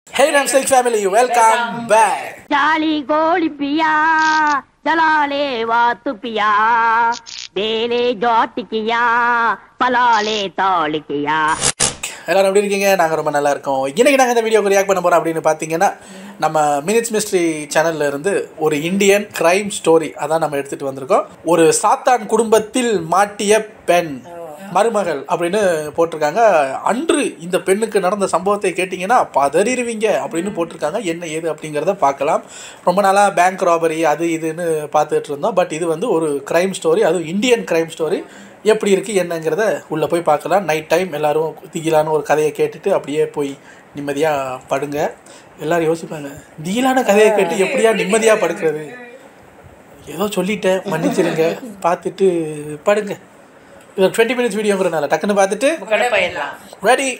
Hey Namsek family, welcome back. ಜಾಲಿ ಗೋಳಿ ಪಿಯಾ ಜಲಾಲೆ ವಾತು ಪಿಯಾ ಬೇಲೆ ஜாட்டிக்கியா பலாலே தாளிக்கியா எல்லாரும் எப்படி இருக்கீங்க நாங்கள் ரொம்ப நல்லா இருக்கோம் இன்னைக்கு நாங்கள் இந்த வீடியோக்கு ரியாக்ட் பண்ண போகிறோம் அப்படின்னு பார்த்தீங்கன்னா நம்ம மினிட்ஸ் மிஸ்ட்ரி சேனல்ல இருந்து ஒரு இந்தியன் கிரைம் ஸ்டோரி அதான் நம்ம எடுத்துகிட்டு வந்திருக்கோம் ஒரு சாத்தான் குடும்பத்தில் மாட்டிய பெண் மருமகள் அப்படின்னு போட்டிருக்காங்க அன்று இந்த பெண்ணுக்கு நடந்த சம்பவத்தை கேட்டிங்கன்னா பதறிடுவீங்க அப்படின்னு போட்டிருக்காங்க என்ன ஏது அப்படிங்கிறத பார்க்கலாம் ரொம்ப நாளாக பேங்க் ராபரி அது இதுன்னு பார்த்துட்டு இருந்தோம் பட் இது வந்து ஒரு கிரைம் ஸ்டோரி அதுவும் இந்தியன் கிரைம் ஸ்டோரி எப்படி இருக்குது என்னங்கிறத உள்ளே போய் பார்க்கலாம் நைட் டைம் எல்லோரும் திகிலான ஒரு கதையை கேட்டுட்டு அப்படியே போய் நிம்மதியாக படுங்க எல்லாரும் யோசிப்பாங்க திகிலான கதையை கேட்டு எப்படியா நிம்மதியாக படுக்கிறது ஏதோ சொல்லிட்டேன் மன்னிச்சிருங்க பார்த்துட்டு படுங்க இது டுவெண்ட்டி மினிட்ஸ் வீடியோங்கிறனால டக்குன்னு பார்த்துட்டு ready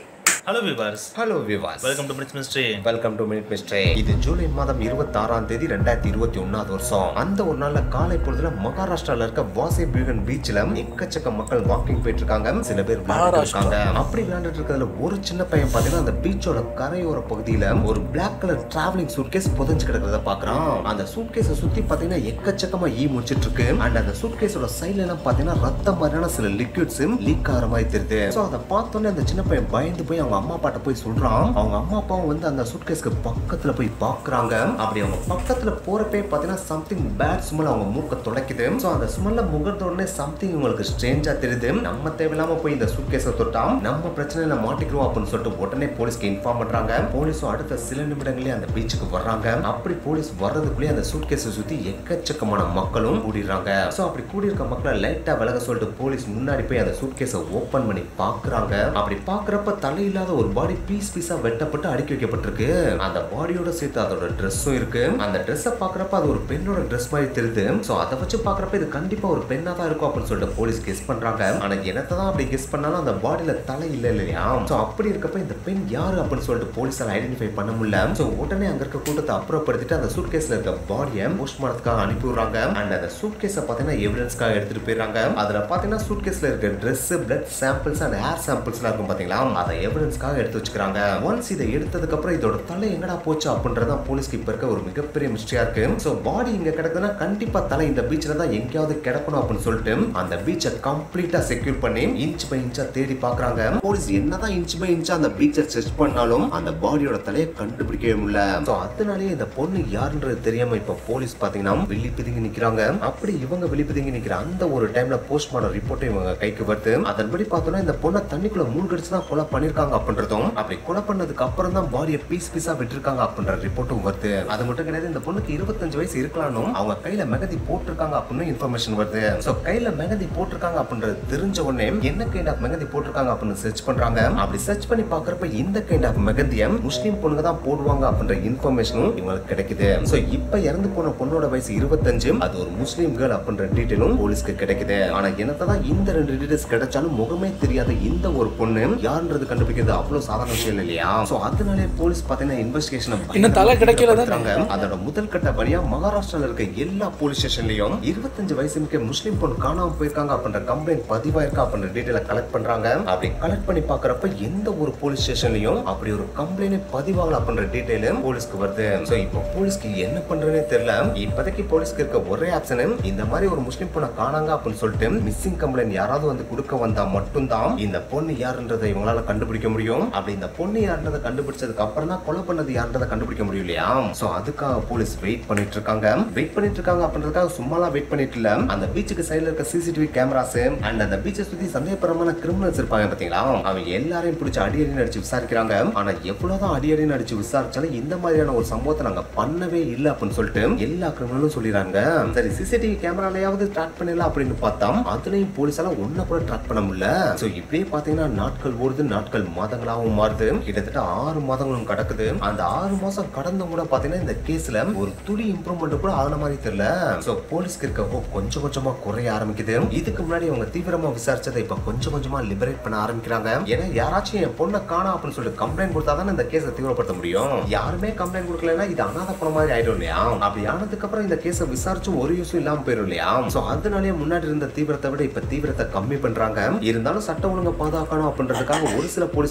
hello viewers hello viewers welcome to minutes mystery welcome to minute mystery இது ஜூலை மாதம் இருபத்தி ஆறாம் தேதி ரெண்டாயிரத்தி இருபத்தி ஒன்னாவது வருஷம் அந்த ஒரு நாள்ல காலை பொழுதுல மகாராஷ்டிரால இருக்க வாசே பீகன் பீச்ல எக்கச்சக்க மக்கள் வாக்கிங் போயிட்டு இருக்காங்க சில பேர் விளையாடிட்டு இருக்காங்க அப்படி விளையாண்டுட்டு இருக்கிறதுல ஒரு சின்ன பையன் பாத்தீங்கன்னா அந்த பீச்சோட கரையோர பகுதியில ஒரு பிளாக் கலர் டிராவலிங் சூட்கேஸ் புதைஞ்சு கிடக்கிறத பாக்குறான் அந்த சூட்கேஸை சுத்தி பாத்தீங்கன்னா எக்கச்சக்கமா ஈ முடிச்சிட்டு இருக்கு அண்ட் அந்த சூட்கேஸோட சைடுல எல்லாம் பாத்தீங்கன்னா ரத்த மாதிரியான சில லிக்விட்ஸ் லீக் ஆகிற மாதிரி தெரியுது சோ அதை பார்த்தோன்னே அந்த சின்ன பையன் பயந்து போய் அவங்க அம்மா அப்பாட்ட போய் சொல்றான் அவங்க அம்மா அப்பாவும் வந்து அந்த சூட்கேஸ்க்கு பக்கத்துல போய் பாக்குறாங்க அப்படி அவங்க பக்கத்துல போறப்பே பாத்தீங்கன்னா சம்திங் பேட் ஸ்மெல் அவங்க மூக்க துடைக்குது சோ அந்த ஸ்மெல்ல முகர்ந்த உடனே சம்திங் உங்களுக்கு ஸ்ட்ரேஞ்சா தெரியுது நம்ம தேவையில்லாம போய் இந்த சூட்கேஸை தொட்டாம் நம்ம பிரச்சனையில மாட்டிக்கிறோம் அப்படின்னு சொல்லிட்டு உடனே போலீஸ்க்கு இன்ஃபார்ம் பண்றாங்க போலீஸும் அடுத்த சில நிமிடங்களே அந்த பீச்சுக்கு வர்றாங்க அப்படி போலீஸ் வர்றதுக்குள்ளே அந்த சூட்கேஸை சுத்தி எக்கச்சக்கமான மக்களும் கூடிடுறாங்க சோ அப்படி கூடியிருக்க மக்களை லைட்டா விலக சொல்லிட்டு போலீஸ் முன்னாடி போய் அந்த சூட்கேஸை ஓபன் பண்ணி பாக்குறாங்க அப்படி பாக்குறப்ப தலையில்லாத ஒரு பாடி பீஸ் பீஸா வெட்டப்பட்டு அடுக்கி வைக்கப்பட்டிருக்கு அந்த பாடியோட சேர்த்து அதோட ட்ரெஸ்ஸும் இருக்கு அந்த ட்ரெஸ்ஸை பாக்குறப்ப அது ஒரு பெண்ணோட ட்ரெஸ் மாதிரி தெரியுது சோ அதை வச்சு பாக்குறப்ப இது கண்டிப்பா ஒரு பெண்ணா தான் இருக்கும் அப்படின்னு சொல்லிட்டு போலீஸ் கெஸ் பண்றாங்க ஆனா என்னத்தை தான் அப்படி கெஸ் பண்ணாலும் அந்த பாடியில தலை இல்ல இல்லையா சோ அப்படி இருக்கப்ப இந்த பெண் யாரு அப்படின்னு சொல்லிட்டு போலீஸால ஐடென்டிஃபை பண்ண முடியல சோ உடனே அங்க இருக்க கூட்டத்தை அப்புறப்படுத்திட்டு அந்த சூட்கேஸ்ல இருக்க பாடியை போஸ்ட்மார்ட்டத்துக்காக அனுப்பி விடுறாங்க அண்ட் அந்த சூட்கேஸை பார்த்தீங்கன்னா எவிடன்ஸ்க்காக எடுத்துட்டு போயிடுறாங்க அதுல பார்த்தீங்கன்னா சூட்கேஸ்ல இருக்க dress blood samples and hair சாம்பிள்ஸ்லாம் இருக்கும் பாத்தீங்களா அதை எவிடன்ஸ்க்காக எடுத்து வச்சுக்கிறாங்க ஒன்ஸ் இதை எடுத்ததுக்கு அப்புறம் இதோட தலை எங்கடா போச்சு அப்படின்றதான் போலீஸ்க்கு இப்ப இருக்க ஒரு மிகப்பெரிய மிஸ்டரியா இருக்கு சோ பாடி இங்க கிடக்குதுன்னா கண்டிப்பா தலை இந்த பீச்ல தான் எங்கேயாவது கிடக்கணும் அப்படின்னு சொல்லிட்டு அந்த பீச்சை கம்ப்ளீட்டா செக்யூர் பண்ணி இன்ச் பை இன்ச்சா தேடி பாக்குறாங்க போலீஸ் என்னதான் இன்ச் பை இன்ச்சா அந்த பீச்சை செர்ச் பண்ணாலும் அந்த பாடியோட தலையை கண்டுபிடிக்கவே முடியல சோ அதனாலேயே இந்த பொண்ணு யாருன்றது தெரியாம இப்ப போலீஸ் பாத்தீங்கன்னா வெளி பிதுங்கி நிக்கிறாங்க அப்படி இவங்க வெளி பிதுங்கி நிக்கிற அந்த ஒரு டைம்ல போஸ்ட்மார்டம் ரிப்போர்ட் இவங்க கைக்கு வருது அதன்படி பார்த்தோம்னா இந்த பொண்ணை தண்ணிக்குள்ள மூழ்கடிச்சு தான் கொலை பண்ணிருக்காங்க அப்படின்றதும் அப்படி கொலை பண்ணதுக்கு அப்புறம் தான் பாடியை பீஸ் பீஸா விட்டுருக்காங்க அப்படின்ற ரிப்போர்ட்டும் வருது அது மட்டும் கிடையாது இந்த பொண்ணுக்கு இருபத்தஞ்சு வயசு இருக்கலாம்னு அவங்க கையில மெகந்தி போட்டிருக்காங்க அப்படின்னு இன்ஃபர்மேஷன் வருது சோ கையில மெகந்தி போட்டிருக்காங்க அப்படின்றது தெரிஞ்ச உடனே என்ன கைண்ட் ஆஃப் மெகந்தி போட்டிருக்காங்க அப்படின்னு சர்ச் பண்றாங்க அப்படி சர்ச் பண்ணி பாக்குறப்ப இந்த கைண்ட் ஆஃப் மெகந்தியை முஸ்லீம் பொண்ணுங்க தான் போடுவாங்க அப்படின்ற இன்ஃபர்மேஷனும் இவங்களுக்கு கிடைக்குது சோ இப்ப இறந்து போன பொண்ணோட வயசு இருபத்தஞ்சு அது ஒரு முஸ்லீம் கேர்ள் அப்படின்ற டீட்டெயிலும் போலீஸ்க்கு கிடைக்குது ஆனா என்னதான் இந்த ரெண்டு டீடைல்ஸ் கிடைச்சாலும் முகமே தெரியாத இந்த ஒரு பொண்ணு யாருன்றது கண்டுபிடிக்கிறது அவ்வளவு சாதாரண விஷயம் இல்லையா சோ அதனாலே போலீஸ் பாத்தீங்கன்னா இன்வெஸ்டிகேஷன் இன்னும் தலை கிடைக்கல தானே? அதோட முதல் கட்ட பணியா மகாராஷ்டிரால இருக்க எல்லா போலீஸ் ஸ்டேஷன்லயும் இருபத்தஞ்சு வயசு மிக்க முஸ்லீம் பொண்ணு காணாம போயிருக்காங்க அப்படின்ற கம்ப்ளைண்ட் பதிவாயிருக்கா அப்படின்ற டீட்டெயில கலெக்ட் பண்றாங்க அப்படி கலெக்ட் பண்ணி பாக்குறப்ப எந்த ஒரு போலீஸ் ஸ்டேஷன்லயும் அப்படி ஒரு கம்ப்ளைண்ட் பதிவாகல அப்படின்ற டீட்டெயில் போலீஸ்க்கு வருது சோ இப்போ போலீஸ்க்கு என்ன பண்றதுனே தெரியல இப்போதைக்கு போலீஸ்க்கு இருக்க ஒரே ஆப்ஷன் இந்த மாதிரி ஒரு முஸ்லீம் பொண்ணை காணாங்க அப்படின்னு சொல்லிட்டு மிஸ்ஸிங் கம்ப்ளைண்ட் யாராவது வந்து கொடுக்க வந்தா மட்டும்தான் இந்த பொண்ணு யாருன்றதை இவங்களால கண்டுபிடிக்க முடியும் அப்படி இந்த பொண்ணு யாருன்றதை கண்டுபிடிச்சதுக்கு அப்புறம் தான் கொலை பண்ணது யாருன்றதை கண்டுபிடிக்க முடியும் இல்லையா சோ அதுக்காக போலீஸ் வெயிட் பண்ணிட்டு இருக்காங்க வெயிட் பண்ணிட்டு இருக்காங்க அப்படின்றதுக்காக சும்மாலாம் வெயிட் பண்ணிட்டு இல்ல அந்த பீச்சுக்கு சைடுல இருக்க சிசிடிவி கேமராஸ் அண்ட் அந்த பீச்சை சுத்தி சந்தேகபரமான கிரிமினல்ஸ் இருப்பாங்க பாத்தீங்களா அவங்க எல்லாரையும் பிடிச்சி அடி அடி அடிச்சு விசாரிக்கிறாங்க ஆனா எவ்வளவுதான் அடி அடி அடிச்சு விசாரிச்சாலும் இந்த மாதிரியான ஒரு சம்பவத்தை நாங்க பண்ணவே இல்லை அப்படின்னு சொல்லிட்டு எல்லா கிரிமினலும் சொல்லிடுறாங்க சரி சிசிடிவி கேமராலையாவது ட்ராக் பண்ணலாம் அப்படின்னு பார்த்தா அதுலயும் போலீஸால ஒன்ன கூட ட்ராக் பண்ண முடியல சோ இப்படியே பாத்தீங்கன்னா நாட்கள் ஓடுது நாட்கள் மாதங்களாகவும் மாறுது கிட்டத்தட்ட ஆறு மாதங்களும் கடக்குது அந்த ஆறு மாசம் கடந்தும் கூட பாத்தீங்கன்னா இந்த கேஸ்ல ஒரு துளி இம்ப்ரூவ்மெண்ட் கூட ஆன மாதிரி தெரியல சோ போலீஸ்க்கு இருக்க hope கொஞ்சம் கொஞ்சமா குறைய ஆரம்பிக்குது இதுக்கு முன்னாடி அவங்க தீவிரமா விசாரிச்சதை இப்ப கொஞ்சம் கொஞ்சமா லிபரேட் பண்ண ஆரம்பிக்கிறாங்க ஏன்னா யாராச்சும் என் பொண்ணை காணா அப்படின்னு சொல்லிட்டு கம்ப்ளைண்ட் கொடுத்தாதான் இந்த கேஸை தீவிரப்படுத்த முடியும் யாருமே கம்ப்ளைண்ட் கொடுக்கலன்னா இது அனாத பணம் மாதிரி ஆயிடும் இல்லையா அப்படி ஆனதுக்கு அப்புறம் இந்த கேஸை விசாரிச்சும் ஒரு யூஸும் இல்லாம போயிடும் இல்லையா சோ அதனாலேயே முன்னாடி இருந்த தீவிரத்தை விட இப்ப தீவிரத்தை கம்மி பண்றாங்க இருந்தாலும் சட்டம் ஒழுங்கை பாதுகாக்கணும் அப்படின்றதுக்காக ஒரு சில போலீஸ்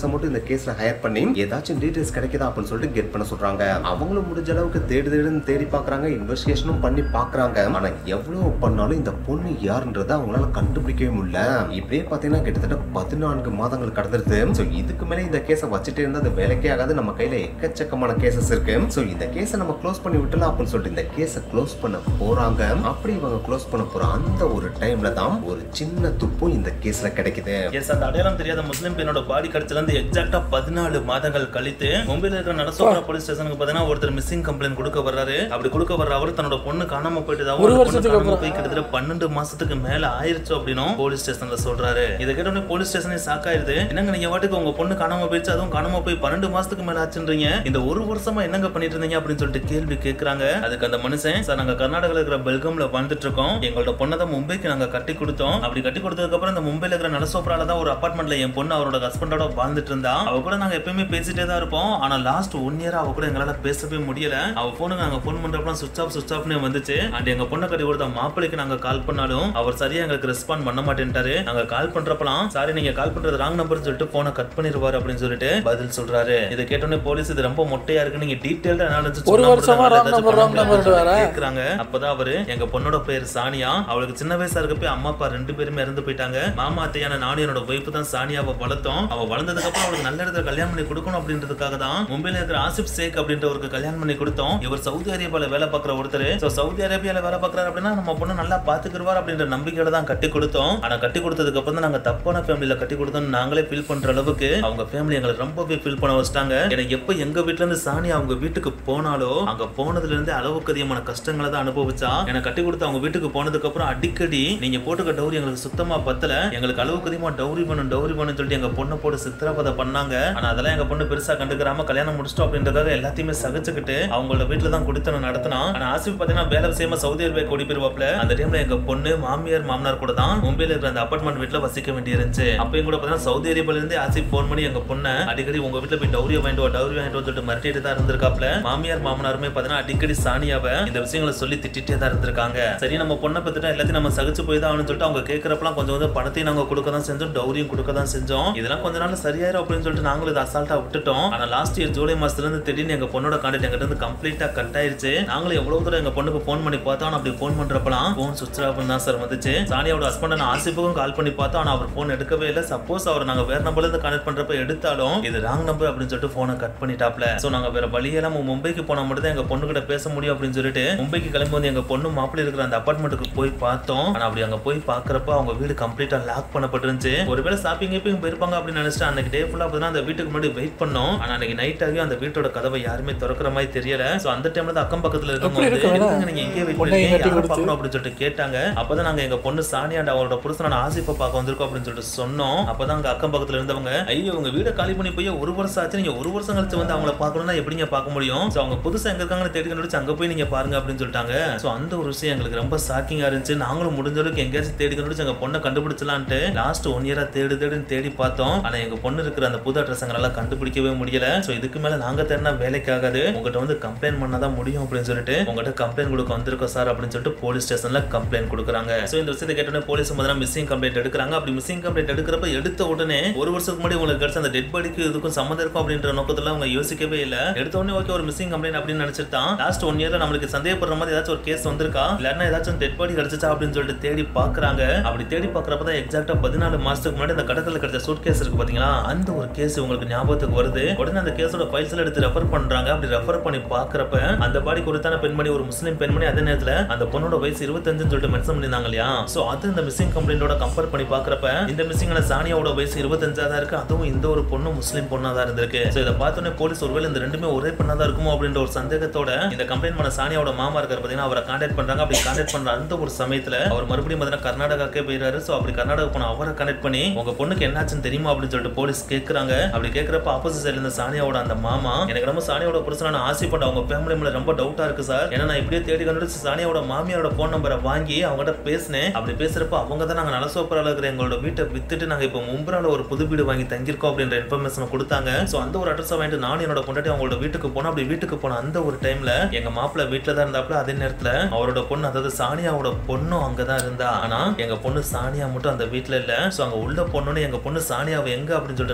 ரிப்போர்ட்டர்ஸை மட்டும் இந்த கேஸ்ல ஹையர் பண்ணி ஏதாச்சும் டீடைல்ஸ் கிடைக்குதா அப்படின்னு சொல்லிட்டு கெட் பண்ண சொல்றாங்க அவங்களும் முடிஞ்ச அளவுக்கு தேடி தேடின்னு தேடி பாக்குறாங்க இன்வெஸ்டிகேஷனும் பண்ணி பாக்குறாங்க ஆனா எவ்வளவு பண்ணாலும் இந்த பொண்ணு யாருன்றதை அவங்களால கண்டுபிடிக்கவே முடியல இப்படியே பாத்தீங்கன்னா கிட்டத்தட்ட பதினான்கு மாதங்கள் கடந்துருது சோ இதுக்கு மேல இந்த கேஸை வச்சுட்டு இருந்தா அது வேலைக்கே ஆகாது நம்ம கையில எக்கச்சக்கமான கேசஸ் இருக்கு சோ இந்த கேஸை நம்ம க்ளோஸ் பண்ணி விட்டலாம் அப்படின்னு சொல்லிட்டு இந்த கேஸை க்ளோஸ் பண்ண போறாங்க அப்படி இவங்க க்ளோஸ் பண்ண போற அந்த ஒரு டைம்ல தான் ஒரு சின்ன துப்பும் இந்த கேஸ்ல கிடைக்குது எஸ் அந்த அடையாளம் தெரியாத முஸ்லீம் பெண்ணோட பாடி கிடைச்சதுல இருந்து எக்ஸாக்டா பதினாலு மாதங்கள் கழித்து மும்பைல இருக்கிற நடசோபுரா போலீஸ் ஸ்டேஷனுக்கு பாத்தீங்கன்னா ஒருத்தர் மிஸ்ஸிங் கம்ப்ளைண்ட் கொடுக்க வர்றாரு அப்படி கொடுக்க வர்ற அவர் தன்னோட பொண்ணு காணாம போயிட்டு ஒரு வருஷத்துக்கு அப்புறம். போய் கிட்டத்தட்ட பன்னெண்டு மாசத்துக்கு மேல ஆயிருச்சு அப்படின்னும் போலீஸ் ஸ்டேஷன்ல சொல்றாரு இதை கேட்ட உடனே போலீஸ் ஸ்டேஷனே சாக்காயிருது என்னங்க நீங்க வாட்டுக்கு உங்க பொண்ணு காணாம போயிடுச்சு அதுவும் காணாம போய் பன்னெண்டு மாசத்துக்கு மேல ஆச்சுன்றீங்க இந்த ஒரு வருஷமா என்னங்க பண்ணிட்டு இருந்தீங்க அப்படின்னு சொல்லிட்டு கேள்வி கேக்குறாங்க அதுக்கு அந்த மனுஷன் சார் நாங்க கர்நாடகால இருக்கிற பெல்கம்ல வாழ்ந்துட்டு இருக்கோம் எங்களோட பொண்ணை தான் மும்பைக்கு நாங்க கட்டி கொடுத்தோம் அப்படி கட்டி கொடுத்ததுக்கு அப்புறம் இந்த மும்பைல இருக்கிற நலசோப்ரால தான் ஒரு அபார்ட்மெண்ட்ல என் பொண்ணு அவரோட ஹஸ்பண்டோட வாழ்ந்துட்டு இருந்தா அவ கூட நாங்க எப்பயுமே பேசிட்டே தான் இருப்போம் ஆனா லாஸ்ட் ஒன் இயரா அவ கூட எங்களால பேசவே முடியல அவ போனுக்கு நாங்க போன் பண்றப்பலாம் சுவிச் ஆஃப் சுவிச் ஆஃப்னு வந்துச்சு அண்ட் எங்க பொண்ணை கட்டி கொடுத்த மாப்பிளைக்கு நாங்க கால் பண்ணாலும் அவர் சரியா எங்களுக்கு ரெஸ்பாண்ட் பண்ண மாட்டேன்ட்டாரு நாங்க கால் பண்றப்பலாம் சாரி நீங்க கால் பண்றது ராங் நம்பர் சொல்லிட்டு போனை கட் பண்ணிருவாரு அப்படின்னு சொல்லிட்டு பதில் சொல்றாரு இதை கேட்டோன்னே போலீஸ் இது ரொம்ப மொட்டையா இருக்கு நீங்க டீடைல்டா என்ன ஒரு வருஷமா wrong number, wrong number வேற. கேக்குறாங்க அப்பதான் அவரு எங்க பொண்ணோட பேர் சானியா அவளுக்கு சின்ன வயசா இருக்கப்ப அம்மா அப்பா ரெண்டு பேருமே இறந்து போயிட்டாங்க மாமா அத்தையான நானும் என்னோட ஒய்ஃப் தான் சானியாவை வளர்த்தோம் அவ வளர்ந்ததுக்கு அப்புறம் அவளுக்கு நல்ல இடத்துல கல்யாணம் பண்ணி கொடுக்கணும் அப்படின்றதுக்காக தான் மும்பைல இருக்கிற ஆசிப் சேக் அப்படின்றவருக்கு கல்யாணம் பண்ணி கொடுத்தோம் இவர் சவுதி அரேபியால வேலை பார்க்குற ஒருத்தர் சோ சவுதி அரேபியால வேலை பார்க்கறாரு அப்படின்னா நம்ம பொண்ணு நல்லா பாத்துக்கிடுவார் அப்படின்ற நம்பிக்கையில தான் கட்டி கொடுத்தோம் ஆனா கட்டி கொடுத்ததுக்கு அப்புறம் தான் நாங்க தப்பான ஃபேமிலியில கட்டி கொடுத்தோம் நாங்களே ஃபீல் பண்ற அளவுக்கு அவங்க ஃபேமிலி எங்களை ரொம்பவே ஃபீல் பண்ண வச்சிட்டாங்க எனக்கு எப்ப எங்க வீட்ல இருந்து சாணி அவங்க வீட்டுக்கு போனாலோ அங்க போனதுல இருந்து அளவுக்கு அதிகமான கஷ்டங்களை தான் அனுபவிச்சா எனக்கு கட்டி கொடுத்து அவங்க வீட்டுக்கு போனதுக்கு அப்புறம் அடிக்கடி நீங்க போட்டுக்க டவுரி எங்களுக்கு சுத்தமா பத்தல எங்களுக்கு அளவுக்கு அதிகமா டவுரி பண்ணும் டவுரி பண்ணும் சொல்லிட்டு எங்க பொண்ணை போட்டு சித்திரவதை பண்ணாங்க ஆனா அதெல்லாம் எங்க பொண்ணு பெருசா கண்டுக்கிறாம கல்யாணம் முடிச்சிட்டோம் அப்படின்றதுக்காக எல்லாத்தையுமே சகிச்சுக்கிட்டு அவங்களோட வீட்டுல தான் குடித்தனம் நடத்தினா ஆனா ஆசிப் பாத்தீங்கன்னா வேலை விஷயமா சவுதி அரேபியா குடி போயிருவாப்ல அந்த டைம்ல எங்க பொண்ணு மாமியார் மாமனார் கூட தான் மும்பைல இருக்கிற அந்த அபார்ட்மெண்ட் வீட்டுல வசிக்க வேண்டியிருந்துச்சு அப்பயும் கூட பாத்தீங்கன்னா சவுதி அரேபியால இருந்து ஆசிப் போன் பண்ணி எங்க பொண்ணை அடிக்கடி உங்க வீட்டுல போய் டவுரி வாங்கிட்டு வா டவுரி வாங்கிட்டு வா சொல்லிட்டு மிரட்டிட்டு தான் இருந்திருக்காப்ல மாமியார் மாமனாருமே பாத்தீங்கன்னா அடிக்கடி சானியாவை இந்த விஷயங்களை சொல்லி திட்டிட்டே தான் இருந்திருக்காங்க சரி நம்ம பொண்ணை பத்திட்டா எல்லாத்தையும் நம்ம சகிச்சு போய் தான் ஆகணும்னு சொல்லிட்டு அவங்க கேட்கறப்பலாம் கொஞ்சம் கொஞ்சம் பணத்தையும் நாங்க கொடுக்க தான் செஞ்சோம் டவுரியும் கொடுக்க தான் செஞ்சோம் இதெல்லாம் கொஞ்ச நாள் சரியாயிரும் அப்படின்னு சொல்லிட்டு நாங்களும் இதை அசால்ட்டா விட்டுட்டோம் ஆனா லாஸ்ட் இயர் ஜூலை மாசத்துல இருந்து திடீர்னு எங்க பொண்ணோட கான்டாக்ட் எங்கிட்ட இருந்து கம்ப்ளீட்டா கட் ஆயிருச்சு நாங்களும் எவ்வளவு தூரம் எங்க பொண்ணுக்கு ஃபோன் பண்ணி பார்த்தோம் ஆனா அப்படி ஃபோன் பண்றப்பலாம் ஃபோன் சுவிட்ச் ஆஃப் தான் சார் வந்துச்சு சானியோட ஹஸ்பண்ட் நான் ஆசிப்புக்கும் கால் பண்ணி பார்த்தோம் ஆனா அவர் ஃபோன் எடுக்கவே இல்லை சப்போஸ் அவர் நாங்க வேற நம்பர்ல இருந்து கனெக்ட் பண்றப்ப எடுத்தாலும் இது ராங் நம்பர் அப்படின்னு சொல்லிட்டு போனை கட் பண்ணிட்டாப்ல சோ நாங்க வேற வழியெல்லாம் மும்பைக்கு போனா மட்டும் தான் எங்க பொண்ணு கிட்ட பேச முடியும் அப்படின்னு சொல்லிட்டு மும்பைக்கு கிளம்பி வந்து எங்க பொண்ணு மாப்பிள்ளை இருக்கிற அந்த அபார்ட்மெண்ட்டுக்கு போய் பார்த்தோம் ஆனா அப்படி அங்க போய் பாக்குறப்ப அவங்க வீடு கம்ப்ளீட்டா லாக் பண்ணப்பட்டிருந்துச்சு ஒருவேளை ஷாப்பிங் கீப்பிங் போயிருப்பாங்க அப்படின்னு நினைச்சிட்டு அன்னைக்கு டே ஃபுல்லா அப்பதான் அந்த வீட்டுக்கு முன்னாடி வெயிட் பண்ணோம் ஆனா அன்னைக்கு நைட் ஆகி அந்த வீட்டோட கதவை யாருமே திறக்கிற மாதிரி தெரியல சோ அந்த டைம்ல தான் அக்கம் பக்கத்துல எப்படி இருக்கும்போது இருக்கு வேணா? "எதுக்குங்க நீங்க எங்கே வெயிட் பொண்ணையும் பண்ணீங்க கட்டி யாரை கொடுத்து. பார்க்கணும் அப்படின்னு சொல்லிட்டு கேட்டாங்க அப்பதான் நாங்க எங்க பொண்ணு சானியாண்ட அவரோட புருஷனான ஆசிப்பை பார்க்க வந்திருக்கோம் அப்படின்னு சொல்லிட்டு சொன்னோம் அப்பதான் அங்க அக்கம் பக்கத்துல இருந்தவங்க ஐயோ உங்க வீட காலி பண்ணி போய் ஒரு வருஷம் ஆச்சு நீங்க ஒரு வருஷம் கழிச்சு வந்து அவங்கள பார்க்கணும்னா எப்படிங்க பார்க்க முடியும் சோ அவங்க புதுசா எங்க இருக்காங்கன்னு தேடி கண்டுபிடிச்சு அங்க போய் நீங்க பாருங்க அப்படின்னு சொல்லிட்டாங்க சோ அந்த ஒரு விஷயம் எங்களுக்கு ரொம்ப ஷாக்கிங்கா இருந்துச்சு நாங்களும் முடிஞ்ச அளவுக்கு எங்கேயாச்சும் தேடி கண்டுபிடிச்சு எங்க பொண்ணை கண்டுபிடிச்சலான்ட்டு லாஸ்ட் ஒன் இயரா தேடு தேடுன்னு தேடி பார்த்தோம் ஆனா எங்க பொண்ணு இருக்கிற அந்த புது அட்ரஸ் எங்களால கண்டுபிடிக்கவே முடியல சோ இதுக்கு மேல நாங்க தேடினா வேலைக்கு ஆகாது உங்ககிட்ட வந்து கம்ப்ளைண்ட் பண்ணாதான் முடியும் அப்படின்னு சொல்லிட்டு உங்ககிட்ட கம்ப்ளைண்ட் கொடுக்க வந்திருக்கோம் சார் அப்படின்னு சொல்லிட்டு போலீஸ் ஸ்டேஷன்ல கம்ப்ளைண்ட் கொடுக்குறாங்க சோ இந்த விஷயத்தை கேட்டோன்னே போலீஸ் முதல்ல மிஸ்ஸிங் கம்ப்ளைண்ட் எடுக்கிறாங்க அப்படி மிஸ்ஸிங் கம்ப்ளைண்ட் எடுக்கிறப்ப எடுத்த உடனே ஒரு வருஷத்துக்கு முன்னாடி உங்களுக்கு கிடைச்ச அந்த டெட் பாடிக்கு இதுக்கும் சம்மந்தம் இருக்கும் அப்படின்ற நோக்கத்துல அவங்க யோசிக்கவே இல்ல எடுத்த உடனே ஓகே ஒரு மிஸ்ஸிங் கம்ப்ளைண்ட் அப்படின்னு நினைச்சிட்டு தான் லாஸ்ட் ஒன் இயர்ல நம்மளுக்கு சந்தேகப்படுற மாதிரி ஏதாச்சும் ஒரு கேஸ் வந்திருக்கா இல்லன்னா ஏதாச்சும் டெட் பாடி கிடைச்சிச்சா அப்படின்னு சொல்லிட்டு தேடி பாக்குறாங்க அப்படி தேடி பாக்குறப்ப தான் எக்ஸாக்டா பதினாலு மாசத்துக்கு முன்னாடி அந்த கடத்தல கிடைச்ச சூட் கேஸ் இருக்கு பாத்தீங்களா அந்த ஒரு கேஸ் உங்களுக்கு ஞாபகத்துக்கு வருது உடனே அந்த கேஸோட ஃபைல்ஸ் எல்லாம் எடுத்து ரெஃபர் பண்றாங்க அப்படி ரெஃபர் பண்ணி பாக்குறப்ப அந்த பாடி குறித்தான பெண்மணி ஒரு முஸ்லீம் பெண்மணி அதே நேரத்துல அந்த பொண்ணோட வயசு இருபத்தஞ்சுன்னு சொல்லிட்டு மென்ஷன் பண்ணிருந்தாங்க இல்லையா சோ அது இந்த மிஸ்ஸிங் கம்ப்ளைண்டோட கம்பேர் பண்ணி பாக்குறப்ப இந்த மிஸ்ஸிங்ல சானியாவோட வயசு இருபத்தஞ்சா தான் இருக்கு அதுவும் இந்த ஒரு பொண்ணு முஸ்லீம் பொண்ணா தான் இருந்திருக்கு சோ இதை பார்த்தோன்னே போலீஸ் ஒருவேளை இந்த ரெண்டுமே ஒரே பொண்ணா தான் இருக்குமோ அப்படின்ற ஒரு சந்தேகத்தோட இந்த கம்ப்ளைண்ட் பண்ண சானியாவோட மாமா இருக்காரு பாத்தீங்கன்னா அவரை கான்டாக்ட் பண்றாங்க அப்படி கான்டாக்ட் பண்ற அந்த ஒரு சமயத்துல அவர் மறுபடியும் பாத்தீங்கன்னா கர்நாடகாக்கே போயிறாரு சோ அப்படி கர்நாடகா போன அவரை கனெக்ட் பண்ணி உங்க பொண்ணுக்கு என்னாச்சுன்னு தெரியுமா அப்படின்னு சொல்லிட்டு போலீஸ் கேக்குறாங்க அப்படி கேக்குறப்ப ஆப்போசிட் சைடுல இருந்த சானியாவோட அந்த மாமா எனக்கு ரொம்ப சானியாவோட புருஷனான ஆசைப்பட்ட அவங்க ஃபேமிலி மேல ரொம்ப டவுட்டா இருக்கு சார் ஏன்னா நான் இப்படியே தேடி கண்டுபிடிச்சு சானியாவோட மாமியாரோட போன் நம்பரை வாங்கி அவங்ககிட்ட பேசினேன் அப்படி பேசுறப்ப அவங்க தான் நாங்க நலசோப்பரால இருக்கிற எங்களோட வீட்டை வித்துட்டு நாங்க இப்போ மும்பரால ஒரு புது வீடு வாங்கி தங்கியிருக்கோம் அப்படின்ற இன்ஃபர்மேஷன் கொடுத்தாங்க சோ அந்த ஒரு அட்ரஸ் வாங்கிட்டு நானும் என்னோட பொண்டாட்டி அவங்களோட வீட்டுக்கு போனோம் அப்படி வீட்டுக்கு போன அந்த ஒரு டைம்ல எங்க மாப்பிள்ள வீட்டுல தான் இருந்தாப்ல அதே நேரத்துல அவரோட பொண்ணு அதாவது சானியாவோட பொண்ணும் அங்கதான் இருந்தா ஆனா எங்க பொண்ணு சானியா மட்டும் அந்த வீட்டுல இல்ல சோ அங்க உள்ள பொண்ணுன்னு எங்க பொண்ணு சானியாவை எங்க அப்படின்னு சொல்லிட்டு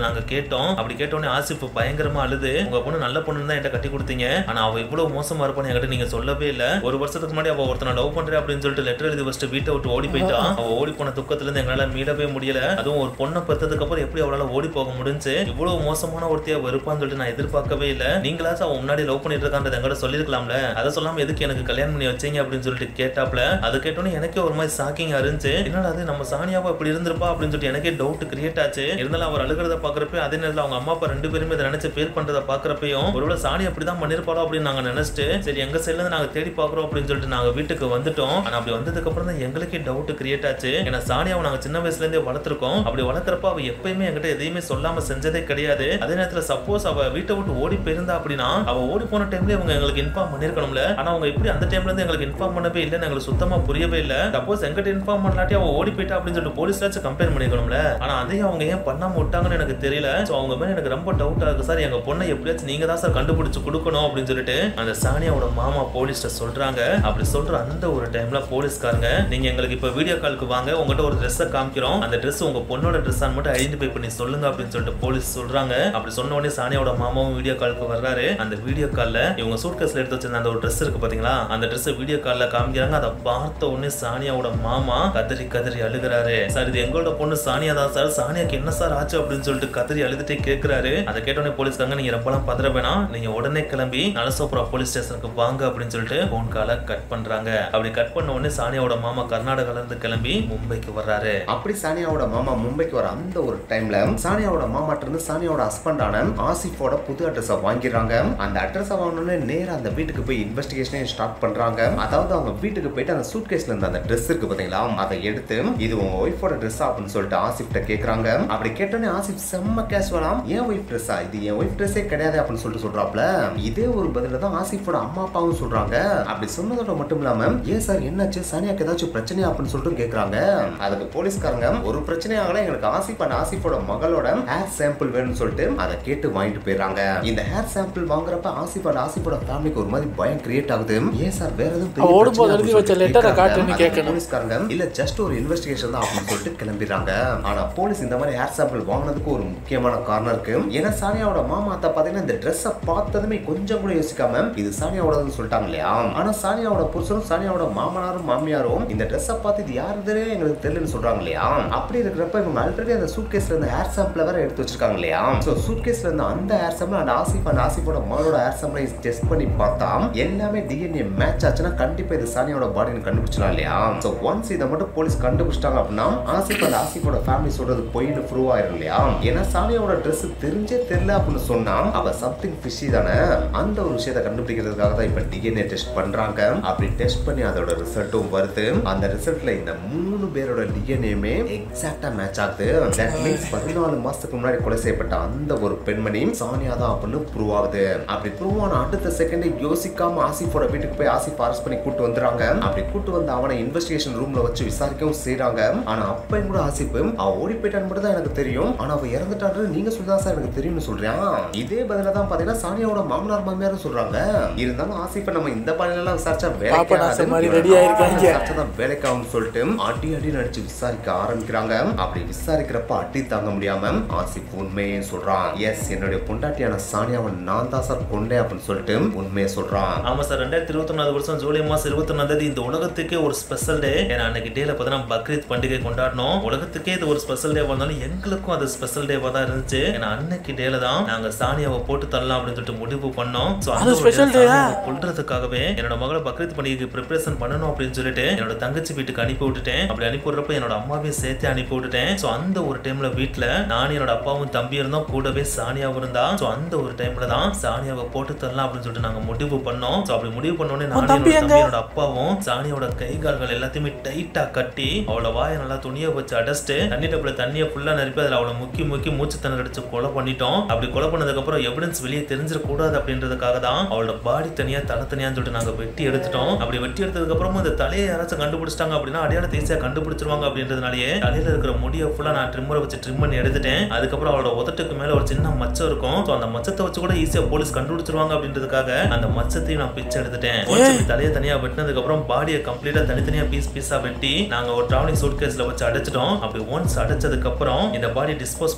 சொல்லிட்டு நாங்க கேட்டோம் அப்படி கேட்டோன்னே ஆசிப் பயங்கரமா அழுது உங்க பொண்ணு நல்ல பொண்ணு தான் என்கிட்ட கட்டி கொடுத்தீங்க ஆனா அவ இவ்வளவு மோசமா இருப்பான்னு என்கிட்ட நீங்க சொல்லவே இல்ல ஒரு வருஷத்துக்கு முன்னாடி அவ ஒருத்தனை லவ் பண்றேன் அப்படின்னு சொல்லிட்டு லெட்டர் எழுதி வச்சுட்டு வீட்டை விட்டு ஓடி போயிட்டான் அவ ஓடி போன துக்கத்துல இருந்து எங்களால மீளவே முடியல அதுவும் ஒரு பொண்ணை பெத்ததுக்கு அப்புறம் எப்படி அவளால ஓடி போக முடிஞ்சு இவ்வளவு மோசமான ஒருத்தையா வெறுப்பான்னு சொல்லிட்டு நான் எதிர்பார்க்கவே இல்ல நீங்களாச்சும் அவன் முன்னாடி லவ் பண்ணிட்டு இருக்கான்றத எங்கிட்ட சொல்லிருக்கலாம்ல அதை சொல்லாம எதுக்கு எனக்கு கல்யாணம் பண்ணி வச்சீங்க அப்படின்னு சொல்லிட்டு கேட்டாப்ல அதை கேட்டோன்னே எனக்கே ஒரு மாதிரி ஷாக்கிங் இருந்துச்சு என்னடா அது நம்ம சானியாவா இப்படி இருந்திருப்பா அப்படின்னு சொல்லிட்டு எனக்கே டவுட் கிரியேட் ஆச்சு இருந்தாலும் அவர் அழுகிறத பாக்குறப்ப அதே நேரத்தில் அவங்க அம்மா அப்பா ரெண்டு பேருமே இதை நினைச்சு ஃபீல் பண்றத பாக்குறப்பையும் ஒருவேளை சாணி அப்படிதான் பண்ணிருப்பாளோ அப்படின்னு நாங்க நினைச்சிட்டு சரி எங்க சைட்ல இருந்து நாங்க தேடி பாக்குறோம் அப்படின்னு சொல்லிட்டு நாங்க வீட்டுக்கு வந்துட்டோம் ஆனா அப்படி வந்ததுக்கு அப்புறம் தான் எங்களுக்கே டவுட் கிரியேட் ஆச்சு ஏன்னா சானியாவை நாங்க சின்ன வயசுல இருந்தே வளர்த்துருக்கோம் அப்படி வளர்க்குறப்ப அவ எப்பயுமே என்கிட்ட எதையுமே சொல்லாம செஞ்சதே கிடையாது அதே நேரத்துல சப்போஸ் அவ வீட்டை விட்டு ஓடி போயிருந்தா அப்படின்னா அவ ஓடி போன டைம்ல இவங்க எங்களுக்கு இன்ஃபார்ம் பண்ணிருக்கணும்ல ஆனா அவங்க எப்படி அந்த டைம்ல இருந்து எங்களுக்கு இன்ஃபார்ம் பண்ணவே இல்லைன்னு எங்களுக்கு சுத்தமா புரியவே இல்ல சப்போஸ் எங்கிட்ட இன்ஃபார்ம் பண்ணலாட்டி அவ ஓடி போயிட்டா அப்படின்னு சொல்லிட்டு போலீஸ்லாச்சும் கம்ப்ளைண்ட் பண்ணிக்கணும்ல ஆனா அதையும் அவங்க ஏன் பண்ணாம விட்டாங்கன்னு எனக்கு தெரியல சோ அவங்க மேல எனக்கு ரொம்ப டவுட் ஆகுது சார் எங்க பொண்ணை எப்படியாச்சும் நீங்க தான் சார் கண்டுபிடிச்சு கொடுக்கணும் அப்படின்னு சொல்லிட்டு அந்த சானியாவோட மாமா போலீஸ்ட சொல்றாங்க அப்படி சொல்ற அந்த ஒரு டைம்ல போலீஸ்காரங்க நீங்க எங்களுக்கு இப்ப வீடியோ காலுக்கு வாங்க உங்ககிட்ட ஒரு ட்ரெஸ்ஸை காமிக்கிறோம் அந்த ட்ரெஸ் உங்க பொண்ணோட ட்ரெஸ் மட்டும் ஐடென்டிஃபை பண்ணி சொல்லுங்க அப்படின்னு சொல்லிட்டு போலீஸ் சொல்றாங்க அப்படி சொன்ன உடனே சானியாவோட மாமாவும் வீடியோ காலுக்கு வர்றாரு அந்த வீடியோ கால்ல இவங்க சூட் கேஸ்ல எடுத்து வச்சிருந்த அந்த ஒரு ட்ரெஸ் இருக்கு பாத்தீங்களா அந்த ட்ரெஸ் வீடியோ கால்ல காமிக்கிறாங்க அதை பார்த்த உடனே சானியாவோட மாமா கதறி கதறி அழுகுறாரு சார் இது எங்களோட பொண்ணு சானியா தான் சார் சானியாக்கு என்ன சார் ஆச்சு அப்படின்னு சொல்லிட்டு கதறி அழுதுட்டே கேக்குறாரு அதை கேட்டோடனே போலீஸ்காரங்க நீங்க ரொம்பலாம் பதற வேணாம் நீங்க உடனே கிளம்பி நலசோபுரா போலீஸ் ஸ்டேஷனுக்கு வாங்க அப்படின்னு சொல்லிட்டு போன் காலை கட் பண்றாங்க அப்படி கட் பண்ண உடனே சானியாவோட மாமா கர்நாடகால இருந்து கிளம்பி மும்பைக்கு வர்றாரு அப்படி சானியாவோட மாமா மும்பைக்கு வர அந்த ஒரு டைம்ல சானியாவோட மாமாட்ட இருந்து சானியாவோட ஹஸ்பண்டான ஆசிஃபோட புது அட்ரஸ வாங்கிடுறாங்க அந்த அட்ரஸ வாங்கினோடனே நேரா அந்த வீட்டுக்கு போய் இன்வெஸ்டிகேஷனே ஸ்டார்ட் பண்றாங்க அதாவது அவங்க வீட்டுக்கு போயிட்டு அந்த சூட் கேஸ்ல இருந்த அந்த ட்ரெஸ் இருக்கு பாத்தீங்களா அதை எடுத்து இது உங்க ஒய்ஃபோட ட்ரெஸ் அப்படின்னு சொல்லிட்டு ஆசிஃப்ட கேக்குறாங்க அப்படி கேட்டோன்னே ஆசிஃப் செம்ம கேஷுவலாம் ஏன் ஒய்ஃப் ட்ரெஸ்ஸா இது என் ஒய்ஃப் ட்ரெஸ்ஸே கிடையாது அப்படின்னு சொல்லிட்டு சொல்றாப்ல இதே ஒரு பதில தான் ஆசிஃபோட அம்மா அப்பாவும் சொல்றாங்க அப்படி சொன்னதோட மட்டும் இல்லாம ஏன் சார் என்னாச்சு சானியாக்கு ஏதாச்சும் பிரச்சனையா அப்படின்னு சொல்லிட்டு கேக்குறாங்க அதுக்கு போலீஸ்காரங்க ஒரு பிரச்சனை ஆகல எங்களுக்கு ஆசிஃப் அண்ட் ஆசிஃபோட மகளோட ஹேர் சாம்பிள் வேணும்னு சொல்லிட்டு அதை கேட்டு வாங்கிட்டு போயிடுறாங்க இந்த ஹேர் சாம்பிள் வாங்குறப்ப ஆசிஃப் அண்ட் ஆசிஃபோட ஃபேமிலிக்கு ஒரு மாதிரி பயம் கிரியேட் ஆகுது ஏன் சார் வேற எதுவும் பெரிய அவ ஓடும்போது பிரச்சனையா எழுதி வச்ச அப்படின்னு letter-அ சொல்லிட்டு காட்டுன்னு கேக்குறாங்க. கேட்கணும். போலீஸ்காரங்க இல்ல ஜஸ்ட் ஒரு இன்வெஸ்டிகேஷன் தான் அப்படின்னு சொல்லிட்டு கிளம்பிடுறாங்க ஆனா போலீஸ் இந்த மாதிரி ஹேர் சாம்பிள் வாங்கினதுக்கு ஒரு முக்கியமான காரணம் இருக்கு ஏன்னா சானியாவோட மாமா அத்தா பாத்தீங்கன்னா இந்த ட்ரெஸ்ஸை பார்த்ததுமே கொஞ்சம் கூட யோசிக்காம இது சானியாவோடதுன்னு சொல்லிட்டாங்க இல்லையா ஆனா சானியாவோட புருஷனும் சானியாவோட மாமனாரும் மாமியாரும் இந்த ட்ரெஸ்ஸை பார்த்து இது யாருதுன்னு எங்களுக்கு தெரியலன்னு சொல்றாங்க இல்லையா அப்படி இருக்கிறப்ப இவங்க ஆல்ரெடி அந்த சூட் கேஸ்ல இருந்த ஹேர் சாம்பிள வேற எடுத்து வச்சிருக்காங்க இல்லையா சோ சூட் கேஸ்ல இருந்த அந்த ஹேர் சாம்பிள் அந்த ஆசிஃப் அந்த ஆசிஃபோட மகளோட ஹேர் சாம்பிளை டெஸ்ட் பண்ணி பார்த்தா எல்லாமே டிஎன்ஏ மேட்ச் ஆச்சுன்னா கண்டிப்பா இது சானியாவோட பாடின்னு கண்டுபிடிச்சலாம் இல்லையா சோ ஒன்ஸ் இதை மட்டும் போலீஸ் கண்டுபிடிச்சிட்டாங்க அப்படின்னா ஆசிஃப் அந்த ஆசிஃபோட ஃபேமிலி சொல்றது பொய்னு ப்ரூவ் ஆயிரும் இல்லையா ஏன்னா சானியாவோட ட்ரெஸ் தெரிஞ்சே தெரியல அப்படின்னு சொன்னா அவ சம்திங் ஃபிஷி தானே அந்த ஒரு விஷயத்தை கண்டுபிடிக்கிறதுக்காக தான் இப்ப டிஎன்ஏ டெஸ்ட் பண்றாங்க அப்படி டெஸ்ட் பண்ணி அதோட ரிசல்ட்டும் வருது அந்த ரிசல்ட்ல இந்த மூணு பேரோட டிஎன்ஏமே எக்ஸாக்டா மேட்ச் ஆகுது தட் மீன்ஸ் பதினாலு மாசத்துக்கு முன்னாடி கொலை செய்யப்பட்ட அந்த ஒரு பெண்மணி சானியா தான் அப்படின்னு ப்ரூவ் ஆகுது அப்படி ப்ரூவ் ஆன அடுத்த செகண்ட் யோசிக்காம ஆசிஃபோட வீட்டுக்கு போய் ஆசிஃப் அரெஸ்ட் பண்ணி கூட்டு வந்துறாங்க அப்படி கூட்டு வந்து அவனை இன்வெஸ்டிகேஷன் ரூம்ல வச்சு விசாரிக்கவும் செய்றாங்க ஆனா அப்பயும் கூட ஆசிஃப் அவ ஓடி போயிட்டான்னு மட்டும் தான் எனக்கு தெரியும் ஆனா அவ இறந்துட்டான்னு நீங்க சொல்லதான் சார் எனக்கு தெரியும்னு சொல்றான் இதே பதில தான் பாத்தீங்கன்னா சானியாவோட மாமனார் மாமியாரும் சொல்றாங்க இருந்தாலும் ஆசிஃபை நம்ம இந்த பாணியில எல்லாம் விசாரிச்சா பாப்பா நாசம் மாதிரி ready வேலைக்கு ஆயிருக்காங்க. விசாரிச்சா வேலைக்காகும் சொல்லிட்டு அடி அடி நடிச்சு விசாரிக்க ஆரம்பிக்கிறாங்க அப்படி விசாரிக்கிறப்ப அடி தாங்க முடியாம ஆசிப் உண்மையே சொல்றான் எஸ் என்னுடைய பொண்டாட்டியான சானியாவை நான் தான் சார் கொண்டேன் அப்படின்னு சொல்லிட்டு உண்மையை சொல்றான் ஆமா சார் ரெண்டாயிரத்தி இருபத்தி ஒன்னாவது வருஷம் ஜூலை மாசம் இருபத்தி ஒன்னாம் தேதி இந்த உலகத்துக்கே ஒரு ஸ்பெஷல் டே ஏன்னா அன்னைக்கு டேல பார்த்தீங்கன்னா பக்ரீத் பண்டிகை கொண்டாடணும் உலகத்துக்கே இது ஒரு ஸ்பெஷல் டே வந்தாலும் எங்களுக்கும் அது ஸ்பெஷல் டேவா தான் இருந்துச்சு ஏன்னா அன்னைக்கு டேல தான் நாங்க சானியாவை போட்டு தள்ளலாம் அப்படின்னு சொல்லிட்டு முடிவு பண்ணோம் So, அந்த அது ஒரு special day day-ஆ? சானியாவை கொல்றதுக்காகவே என்னோட மகளை பக்ரீத் பண்டிகைக்கு ப்ரிப்பரேஷன் பண்ணணும் அப்படின்னு சொல்லிட்டு என்னோட தங்கச்சி வீட்டுக்கு அனுப்பி விட்டுட்டேன் அப்படி அனுப்பி விடுறப்ப என்னோட அம்மாவையும் சேர்த்து அனுப்பி விட்டுட்டேன் ஸோ அந்த ஒரு டைம்ல வீட்ல நானும் என்னோட அப்பாவும் தம்பி இருந்தோம் கூடவே சானியாவும் இருந்தா ஸோ அந்த ஒரு டைம்ல தான் சானியாவை போட்டு தரலாம் அப்படின்னு சொல்லிட்டு நாங்க முடிவு பண்ணோம் ஸோ அப்படி முடிவு பண்ண உடனே நானும் தம்பி என்னோட எங்க? தம்பி என்னோட அப்பாவும் சானியோட கை கால்கள் எல்லாத்தையுமே டைட்டா கட்டி அவளோட வாயை நல்லா துணியை வச்சு அடைச்சிட்டு தண்ணி டப்புல தண்ணியை ஃபுல்லா நிரப்பி அதில் அவளை முக்கி முக்கி மூச்சு திணற அடிச்சு கொலை பண்ணிட்டோம் அப்படி கொலை பண்ணதுக்கு அப்புறம் எவிடன்ஸ் வெளியே தெரிஞ்சிடக்கூடாது அப்படின்றதுக்காக தான் அவளோட பாடி தனியா தலை தனியான்னு சொல்லிட்டு நாங்க வெட்டி எடுத்துட்டோம் அப்படி வெட்டி எடுத்ததுக்கு அப்புறமும் இந்த தலையை யாராச்சும் கண்டுபிடிச்சிட்டாங்க அப்படின்னா அடையாளத்தை ஈஸியா கண்டுபிடிச்சிருவாங்க அப்படின்றதுனாலயே தலையில இருக்கிற முடியை ஃபுல்லா நான் ட்ரிம்மரை வச்சு ட்ரிம் பண்ணி எடுத்துட்டேன் அதுக்கப்புறம் அவளோட உதட்டுக்கு மேல ஒரு சின்ன மச்சம் இருக்கும் ஸோ அந்த மச்சத்தை வச்சு கூட ஈஸியா போலீஸ் கண்டுபிடிச்சிருவாங்க அப்படின்றதுக்காக அந்த மச்சத்தையும் நான் பிச்சை எடுத்துட்டேன் Once இப்படி தலையை தனியா வெட்டினதுக்கு அப்புறம் பாடியை கம்ப்ளீட்டா தனித்தனியா பீஸ் பீஸா வெட்டி நாங்க ஒரு டிராவலிங் சூட் கேஸ்ல வச்சு அடைச்சிட்டோம் அப்படி ஒன்ஸ் அடைச்சதுக்கு அப்புறம் இந்த பாடி டிஸ்போஸ்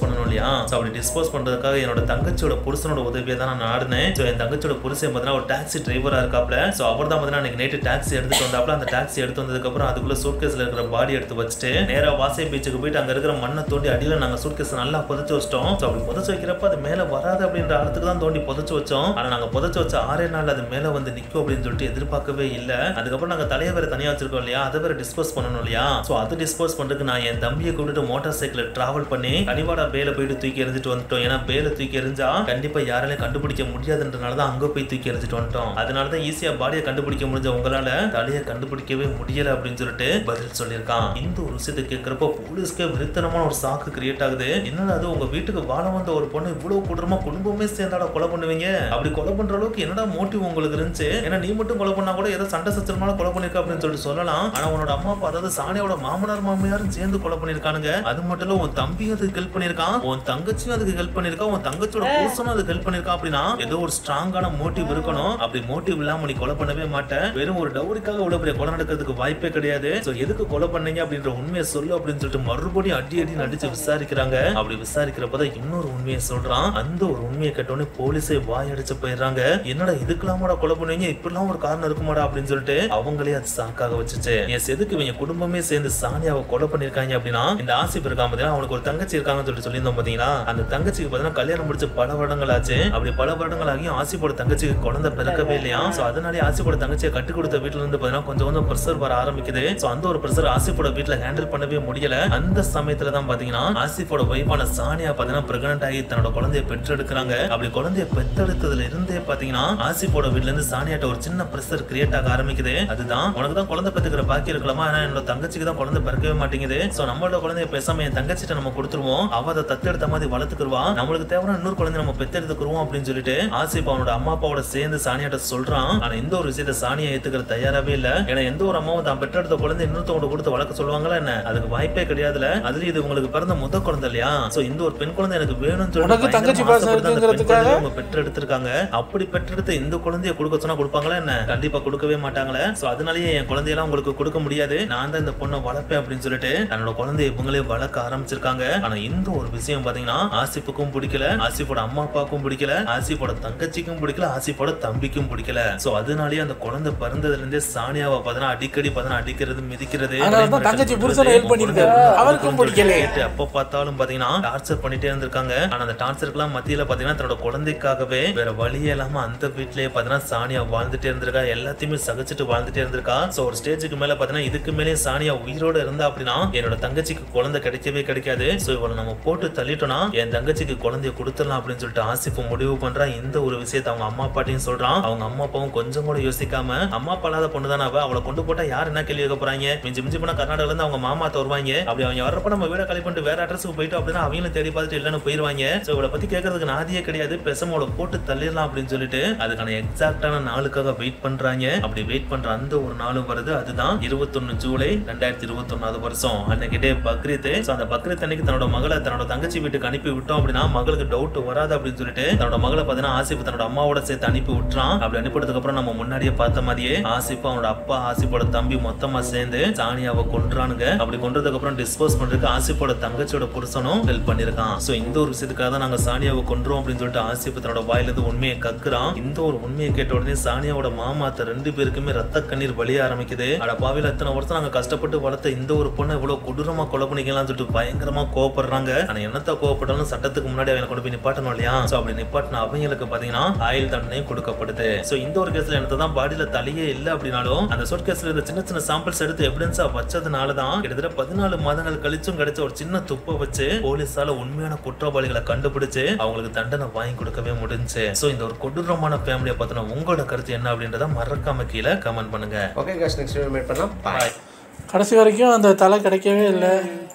பண்ணணும் இல்லையா ஸோ அப்படி டிஸ்போஸ் பண்றதுக்காக என்னோட தங்கச்சியோட புருஷனோட உதவியை தான் நான் நாடினேன் ஸோ என் தங்கச்சியோட புருஷன் பார்த்தீங்கன்னா ஒரு டாக்ஸி டிரைவரா இருக்காப்ல ஸோ அவர் தான் பார்த்தீங்கன்னா அன்னைக்கு நைட்டு டாக்ஸி எடுத்துட்டு வந்தாப்ல அந்த டாக்ஸி எடுத்து வந்ததுக்கு அப்புறம் அதுக்குள்ள சூட்கேஸ்ல இருக்கிற பாடி எடுத்து வச்சுட்டு நேரா வாசை பீச்சுக்கு போயிட்டு அங்க இருக்கிற மண்ணை தோண்டி அடியில நாங்க சூட்கேஸ் நல்லா புதைச்சு வச்சிட்டோம் ஸோ அப்படி புதைச்சு வைக்கிறப்ப அது மேல வராது அப்படின்ற அர்த்தத்துக்கு தான் தோண்டி புதைச்சு வச்சோம் ஆனா நாங்க புதைச்சு வச்ச ஆறே நாள் அது மேல வந்து நிக்கும் அப்படின்னு சொல்லிட்டு எதிர்பார்க்கவே இல்ல அதுக்கப்புறம் நாங்க தலையை வேற தனியா வச்சிருக்கோம் இல்லையா அதை வேற டிஸ்போஸ் பண்ணணும் இல்லையா ஸோ அது டிஸ்போஸ் பண்றதுக்கு நான் என் தம்பியை கூப்பிட்டு மோட்டார் சைக்கிள் டிராவல் பண்ணி கனிவாடா பேல போயிட்டு தூக்கி எறிஞ்சிட்டு வந்துட்டோம் ஏன்னா பேல தூக்கி எறிஞ்சா கண்டிப்பா யாராலையும் கண்டுபிடிக்க முடியாதுன்றனால தான் அங்க போய் தூக்கி எறிஞ்சிட்டு வந்துட்டோம் அதனால தான் ஈஸியா பாடியை கண்டுபிடிக்க முடிஞ்ச உங்களால தலையை கண்டுபிடிக்கவே முடியல அப்படின்னு சொல்லிட்டு பதில் சொல்லியிருக்கான் இந்த ஒரு விஷயத்தை கேட்கிறப்ப போலீஸ்க்கே விருத்தனமான ஒரு சாக்கு கிரியேட் ஆகுது என்னடா அது உங்க வீட்டுக்கு வாழ வந்த ஒரு பொண்ணு இவ்வளவு கொடூரமா குடும்பமே சேர்ந்தாடா கொலை பண்ணுவீங்க அப்படி கொலை பண்ற அளவுக்கு என்னடா மோட்டிவ் உங்களுக்கு இருந்துச்சு ஏன்னா நீ மட்டும் கொலை பண்ணா கூட ஏதோ சண்டை சச்சரமான கொலை பண்ணிருக்க அப்படின்னு சொல்லிட்டு சொல்லலாம் ஆனா உன்னோட அம்மா அப்பா அதாவது சாணியோட மாமனார் மாமியாரும் சேர்ந்து கொலை பண்ணிருக்கானுங்க அது மட்டும் இல்ல உன் தம்பியும் அதுக்கு ஹெல்ப் பண்ணிருக்கான் உன் தங்கச்சியும் அதுக்கு ஹெல்ப் பண்ணிருக்கா உன் தங்கச்சியோட புருஷனும் அதுக்கு ஹெல்ப் பண்ணிருக்கா அப்படின்னா ஏதோ ஒரு ஸ்ட்ராங்கான மோட்டிவ் இருக்கணும் அப்படி மோட்டிவ் இல்லாம நீ கொலை பண்ணவே மாட்டேன் வெறும் ஒரு டவுரிக்காக இவ்வளவு பெரிய கொலை நடக்கிறதுக்கு வாய்ப்பே கிடையாது சோ எதுக்கு கொலை பண்ணீங்க அப்படின்ற உண்மையை சொல்லு அப்படின்னு சொல்லிட்டு மறுபடியும் அடி அடி நடிச்சு விசாரிக்கிறாங்க அப்படி விசாரிக்கிறப்பதான் இன்னொரு உண்மையை சொல்றான் அந்த ஒரு உண்மையை கேட்டோடனே போலீஸே வாய் அடிச்சு போயிடுறாங்க என்னடா இதுக்கெல்லாமோட கொலை பண்ணுவீங்க இப்படிலாம் ஒரு காரணம் இருக்குமாடா அப்படின்னு சொல்லிட்டு அவங்களே அது சாக்காக வச்சுச்சு என் செதுக்கு இவங்க குடும்பமே சேர்ந்து சானியாவை கொலை பண்ணிருக்காங்க அப்படின்னா இந்த ஆசிப் இருக்கான் பாத்தீங்கன்னா அவனுக்கு ஒரு தங்கச்சி இருக்காங்கன்னு சொல்லிட்டு சொல்லியிருந்தோம் பாத்தீங்களா அந்த தங்கச்சிக்கு பாத்தீங்கன்னா கல்யாணம் முடிச்சு பல வருடங்கள் ஆச்சு அப்படி பல வருடங்கள் ஆகியும் ஆசிப்போட தங்கச்சிக்கு குழந்தை பிறக்கவே இல்லையா சோ அதனாலே ஆசிப்போட தங்கச்சியை கட்டி கொடுத்த வீட்டுல இருந்து பாத்தீங்கன்னா கொஞ்சம் கொஞ்சம் ப்ரெஷர் வர ஆரம்பிக்குது சோ அந்த ஒரு ப்ரெஷர் ஆசிப்போட வீட்டுல ஹேண்டில் பண்ணவே முடியல அந்த சமயத்துல தான் பாத்தீங்கன்னா ஆசிப்போட வைஃபான சானியா பாத்தீங்கன்னா பிரெக்னன்ட் ஆகி தன்னோட குழந்தைய பெற்றெடுக்கிறாங்க அப்படி குழந்தைய பெற்றெடுத்ததுல இருந்தே பாத்தீங்கன்னா ஆசிப்போட வீட்ல இருந்து சானியாட்ட ஒரு சின்ன ப்ரெஷர் கிரியேட் ஆக ஆரம்பிக்குது அதுதான் உனக்கு தான் குழந்தை பெற்றுக்கிற பாக்கி இருக்கலாமா ஆனா என்னோட தங்கச்சிக்கு தான் குழந்தை பிறக்கவே மாட்டேங்குது சோ நம்மளோட குழந்தைய பேசாம என் தங்கச்சிட்ட நம்ம கொடுத்துருவோம் அவ அதை தத்தெடுத்த மாதிரி வளர்த்துக்குருவா நம்மளுக்கு தேவையான இன்னொரு குழந்தை நம்ம பெத்தெடுத்துக்குருவோம் அப்படின்னு சொல்லிட்டு ஆசிப் அவனோட அம்மா அப்பாவோட சேர்ந்து சானியாட்ட சொல்றான் ஆனா இந்த ஒரு விஷயத்த சானியா ஏத்துக்கிற தயாராவே இல்ல ஏன்னா எந்த ஒரு அம்மாவும் தான் பெற்றெடுத்த குழந்தை இன்னொருத்தவங்க கொடுத்து வளர்க்க சொல்லுவாங்களா என்ன அதுக்கு வாய்ப்பே கிடையாதுல அதுல இது உங்களுக்கு பிறந்த முத குழந்தை இல்லையா சோ இந்த ஒரு பெண் குழந்தை எனக்கு வேணும்னு உனக்கு சொல்லிட்டு தங்கச்சி பயங்கரமா பாசம் ஆசைப்பட்டு அந்த பெண் இருக்குங்கிறதுக்காக? குழந்தைய அவங்க பெற்றெடுத்திருக்காங்க அப்படி பெற்றெடுத்த இந்த குழந்தைய கொடுக்க சொன்னா கொடுப்பாங்களா என்ன கண்டிப்பா கொடுக்கவே மாட்டாங்களே சோ அதனாலயே என் குழந்தையெல்லாம் உங்களுக்கு கொடுக்க முடியாது நான் தான் இந்த பொண்ணை வளர்ப்பேன் அப்படின்னு சொல்லிட்டு தன்னோட குழந்தைய இவங்களே வளர்க்க ஆரம்பிச்சிருக்காங்க ஆனா இந்த ஒரு விஷயம் பாத்தீங்கன்னா ஆசிப்புக்கும் பிடிக்கல ஆசிப்போட அம்மா அப்பாவுக்கும் பிடிக்கல ஆசிப்போட தங்கச்சிக்கும் பிடிக்கல ஆசிப்போட தம்பிக்கும் பிடிக்கல சோ அதனாலயே அந்த குழந்தை பிறந்ததுல இருந்தே சானியாவை பாத்தீங்கன்னா அடிக்கடி பாத்தீங்கன்னா அடிக்கிறது மிதிக்கிறது ஆனா தான் தங்கச்சி புருஷனை help பண்ணிருக்காரு. அவருக்கும் பிடிக்கல. கேட்டு எப்ப பார்த்தாலும் பாத்தீங்கன்னா டார்ச்சர் பண்ணிட்டே இருந்திருக்காங்க ஆனா அந்த டார்ச்சருக்குலாம் மத்தியில பாத்தீங்கன்னா தன்னோட குழந்தைக்காகவே வேற வழியே இல்லாம அந்த வீட்லயே பாத்தீங்கன்னா சானியா வாழ்ந்துட்டே இருந்திருக்கா எல்லாத்தையுமே சகிச்சுட்டு வாழ்ந்துட்டே இருந்திருக்கா சோ ஒரு ஸ்டேஜுக்கு மேல பாத்தீங்கன்னா இதுக்கு மேலே சானியா உயிரோட இருந்தா அப்படின்னா என்னோட தங்கச்சிக்கு குழந்தை கிடைக்கவே கிடைக்காது சோ இவளை நம்ம போட்டு தள்ளிட்டோம்னா என் தங்கச்சிக்கு குழந்தைய கொடுத்துடலாம் அப்படின்னு சொல்லிட்டு ஆசிப்பு முடிவு பண்றான் இந்த ஒரு விஷயத்தை அவங்க அம்மா அப்பாட்டையும் சொல்றான் அவங்க அம்மா அப்பாவும் கொஞ்சம் கூட யோசிக்காம அம்மா அப்பா இல்லாத பொண்ணு தானே அவ அவளை கொண்டு போட்டா யார் என்ன கேள்வி கேட்க போறாங்க மிஞ்சி மிஞ்சி போனா கர்நாடகால இருந்து அவங்க மாமா வருவாங்க அப்படி அவங்க வர்றப்ப நம்ம வீட கழி பண்ணிட்டு வேற அட்ரஸுக்கு போயிட்டோம் அப்படின்னா அவங்களும் தேடி பார்த்துட்டு இல்லைன்னு போயிருவாங்க சோ இவளை பத்தி கேட்கறதுக்கு நாதியே கிடையாது பேசாம அவளை போட்டு தள்ளிடலாம் அப்படின்னு சொல்லிட்டு அதுக்கான எக்ஸாக்டான நாளுக்காக வெயிட் பண்றாங்க அப்படி வெயிட் பண்ற அந்த ஒரு நாளும் வருது அதுதான் இருபத்தொன்னு ஜூலை ரெண்டாயிரத்தி இருபத்தொன்னாவது வருஷம் அன்னைக்கு டே பக்ரீத் சோ அந்த பக்ரீத் அன்னைக்கு தன்னோட மகளை தன்னோட தங்கச்சி வீட்டுக்கு அனுப்பி விட்டோம் அப்படின்னா மகளுக்கு டவுட் வராது அப்படின்னு சொல்லிட்டு தன்னோட மகளை பார்த்தீங்கன்னா ஆசிப் தன்னோட அம்மாவோட சேர்த்து அனுப்பி விட்டுறான் அப்படி அனுப்பினதுக்கு அப்புறம் நம்ம முன்னாடியே பார்த்த மாதிரியே ஆசிப் அவனோட அப்பா ஆசிப்போட தம்பி மொத்தமா சேர்ந்து சானியாவை கொன்றானுங்க அப்படி கொன்றதுக்கு அப்புறம் டிஸ்போஸ் பண்றதுக்கு ஆசிப்போட தங்கச்சியோட புருஷனும் ஹெல்ப் பண்ணிருக்கான் சோ இந்த ஒரு விஷயத்துக்காக தான் நாங்க சானியாவை கொன்றோம் அப்படின்னு சொல்லிட்டு ஆசிப் தன்னோட வாயில இருந்து உண்மையை கக்குறான் இந்த ஒரு உண்மையை கேட்ட உடனே சானியாவோட மாமாத்த ரெண்டு பேருக்குமே ரத்த கண்ணீர் வழிய ஆரம்பிக்குது அட பாவில எத்தனை வருஷம் நாங்க கஷ்டப்பட்டு வளர்த்த இந்த ஒரு பொண்ணை இவ்வளவு கொடூரமா கொலை பண்ணிக்கலாம்னு சொல்லிட்டு பயங்கரமா கோவப்படுறாங்க ஆனா என்னத்த கோவப்பட்டாலும் சட்டத்துக்கு முன்னாடி அவனை கொண்டு போய் நிப்பாட்டணும் இல்லையா சோ அப்படி நிப்பாட்டின அவங்களுக்கு பாத்தீங்கன்னா ஆயுள் தண்டனை கொடுக்கப்படுது சோ இந்த ஒரு கேஸ்ல எனக்கு தான் பாடியில தலையே இல்ல அப்படின்னாலும் அந்த சொட் கேஸ்ல இருந்த சின்ன சின்ன சாம்பிள்ஸ் எடுத்து எவிடன்ஸா வச்சதுனால தான் கிட்டத்தட்ட பதினாலு மாதங்கள் கழிச்சும் கிடைச்ச ஒரு சின்ன துப்பை வச்சு போலீஸால உண்மையான குற்றவாளிகளை கண்டுபிடிச்சு அவங்களுக்கு தண்டனை வாங்கி கொடுக்கவே முடிஞ்சு சோ இந்த ஒரு கொடூரமான ஃபேமிலியை பத்தின உங்களோட கருத்து என்ன அப்படின்றத மறக்காம கீழே கமெண்ட் பண்ணுங்க ஓகே காஷ் நெக்ஸ்ட் வீடியோ மீட் பண்ணலாம் பாய் கடைசி வரைக்கும் அந்த தலை கிடைக்கவே இல்லை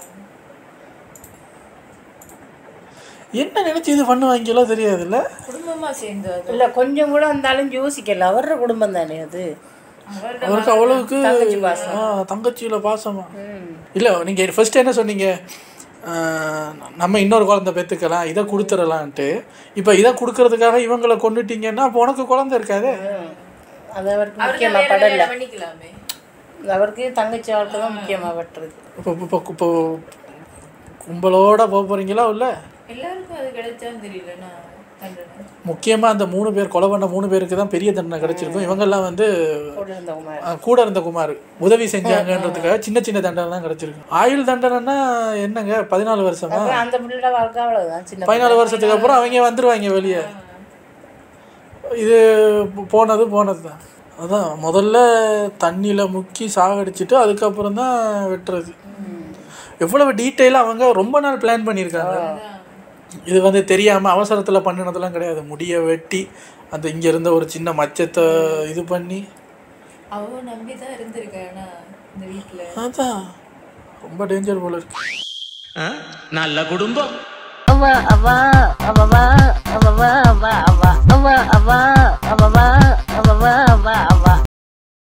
என்ன நினைச்சு இது பண்ணுவாங்களோ தெரியாதுல்ல குடும்பமா சேர்ந்து அது இல்ல கொஞ்சம் கூட இருந்தாலும் யோசிக்கல அவர குடும்பம் தானே அது அவருக்கு அவ்வளவுக்கு தங்கச்சி பாசம். ஆ, தங்கச்சியில பாசமா இல்ல நீங்க ஃபர்ஸ்ட் என்ன சொன்னீங்க ஆ, நம்ம இன்னொரு குழந்தை பெற்றுக்கலாம் இதை கொடுத்துடலான்ட்டு இப்போ இதை கொடுக்கறதுக்காக இவங்களை கொண்டுட்டீங்கன்னா அப்போ உனக்கு குழந்தை இருக்காது அது அவருக்கு அவருக்கு முக்கியமா வேற படல வேலை பண்ணிக்கலாமே அவருக்கு தங்கச்சி வாழ்க்கை தான் முக்கியமா பட்டுறது இப்போ இப்போ இப்போ கும்பலோட போக போறீங்களா உள்ள எல்லாருக்கும் அது கிடைச்சான்னு தெரியலண்ணா தண்டனை முக்கியமாக அந்த மூணு பேர் கொலை பண்ண மூணு பேருக்கு தான் பெரிய தண்டனை கிடைச்சிருக்கும் இவங்கெல்லாம் வந்து கூட இருந்தவங்க அஹ், கூட இருந்த குமார் உதவி செஞ்சாங்கன்றதுக்காக சின்ன சின்ன தண்டனை தான் கிடைச்சிருக்கு ஆயுள் தண்டனைன்னா என்னங்க பதினாலு வருஷமா அப்புறம் அந்த பிள்ளையோட வாழ்க்கை அவ்வளவுதான் சின்ன பதினாலு வருஷத்துக்கு அப்புறம் அவங்க வந்துருவாங்க வெளியே இது போனது போனது தான் அதான் முதல்ல தண்ணியில் முக்கி சாகடிச்சிட்டு அதுக்கப்புறம் தான் வெட்டுறது எவ்வளவு டீட்டெயிலாக அவங்க ரொம்ப நாள் பிளான் பண்ணியிருக்காங்க இது வந்து தெரியாமல் அவசரத்தில் பண்ணினதெல்லாம் கிடையாது முடியை வெட்டி அந்த இங்கே இருந்த ஒரு சின்ன மச்சத்தை இது பண்ணி அவ நம்பி தான் இருந்திருக்காண்ணா இந்த வீட்டுல அதான் ரொம்ப டேஞ்சர் போல இருக்கு நல்ல குடும்பம் அவ அவ அவ அவ அவ அவ அவ அவ அவ அவ அவ அவ அவ அவ அவ